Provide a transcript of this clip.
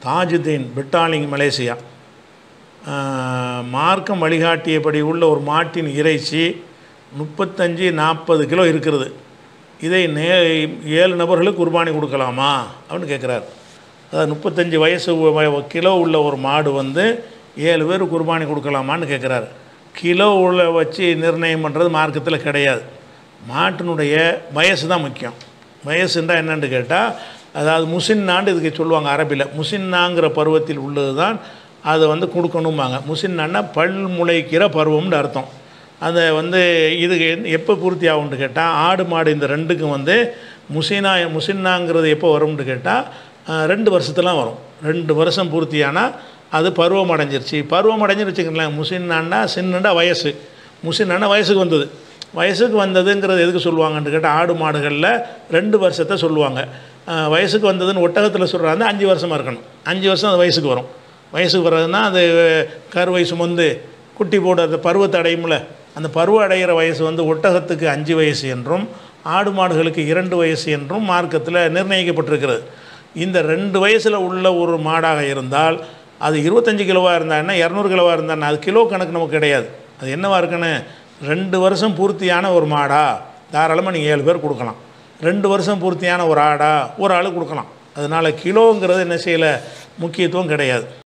Tajuddin பிட்டாலிங் Malaysia ஆஹ், மார்க்கம் வழிகாட்டியபடி உள்ள ஒரு மாட்டின் இறைச்சி முப்பத்தஞ்சு நாற்பது கிலோ இருக்கிறது இதை நே ஏழு நபர்களுக்கு குர்பானி கொடுக்கலாமா அப்படின்னு கேட்குறாரு அதாவது முப்பத்தஞ்சு வயசு வ- கிலோ உள்ள ஒரு மாடு வந்து ஏழு பேர் குர்பானி கொடுக்கலாமான்னு கேட்குறாரு கிலோ உள்ள வச்சு நிர்ணயம் பண்ணுறது மார்க்கத்தில் கிடையாது மாட்டினுடைய வயசு தான் முக்கியம் வயசுன்றா என்னன்னு கேட்டால் அதாவது முசின்னாண்டு இதுக்கு சொல்லுவாங்க அரபியில் முசின்னாங்கிற பருவத்தில் உள்ளது தான் அதை வந்து கொடுக்கணும்பாங்க முசின்னான்னா பல் முளைக்கிற பருவம்னு அர்த்தம் அதை வந்து இதுக்கு எப்போ பூர்த்தி ஆகும்னு கேட்டால் ஆடு மாடு இந்த ரெண்டுக்கும் வந்து முசினா முசின்னாங்கிறது எப்போ வரும்னு கேட்டால் ரெண்டு வருஷத்துலாம் வரும் ரெண்டு வருஷம் பூர்த்தியானால் அது பருவம் அடைஞ்சிருச்சு பருவம் அடைஞ்சின்னு வச்சுக்கங்களேன் முசின்னான்னா சின்னண்டா வயசு முசின்னான்னா வயசுக்கு வந்தது வயசுக்கு வந்ததுங்கிறது எதுக்கு சொல்லுவாங்கன்னு கேட்டால் ஆடு மாடுகளில் ரெண்டு வருஷத்தை சொல்லுவாங்க அஹ், வயசுக்கு வந்ததுன்னு ஒட்டகத்தில் சொல்கிறாங்க அஞ்சு வருஷமாக இருக்கணும் அஞ்சு வருஷம் அது வயசுக்கு வரும் வயசுக்கு வர்றதுன்னா அது கருவை சுமந்து குட்டி போட அந்த பருவத்தை அடையும்ல அந்த பருவம் அடைகிற வயசு வந்து ஒட்டகத்துக்கு அஞ்சு வயசு என்றும் ஆடு மாடுகளுக்கு இரண்டு வயசு என்றும் மார்க்கத்தில் நிர்ணயிக்கப்பட்டிருக்கிறது இந்த ரெண்டு வயசில் உள்ள ஒரு மாடாக இருந்தால் அது இருபத்தஞ்சி கிலோவாக இருந்தான்னா இரநூறு கிலோவாக இருந்தான்னா அது கிலோ கணக்கு நமக்கு கிடையாது அது என்னவா இருக்குன்னு ரெண்டு வருஷம் பூர்த்தியான ஒரு மாடா தாராளமாக நீங்கள் ஏழு பேர் கொடுக்கலாம் ரெண்டு வருஷம் பூர்த்தியான ஒரு ஆடா ஒரு ஆள் கொடுக்கலாம் அதனால் கிலோங்கிறது என்ன செய்யலை முக்கியத்துவம் கிடையாது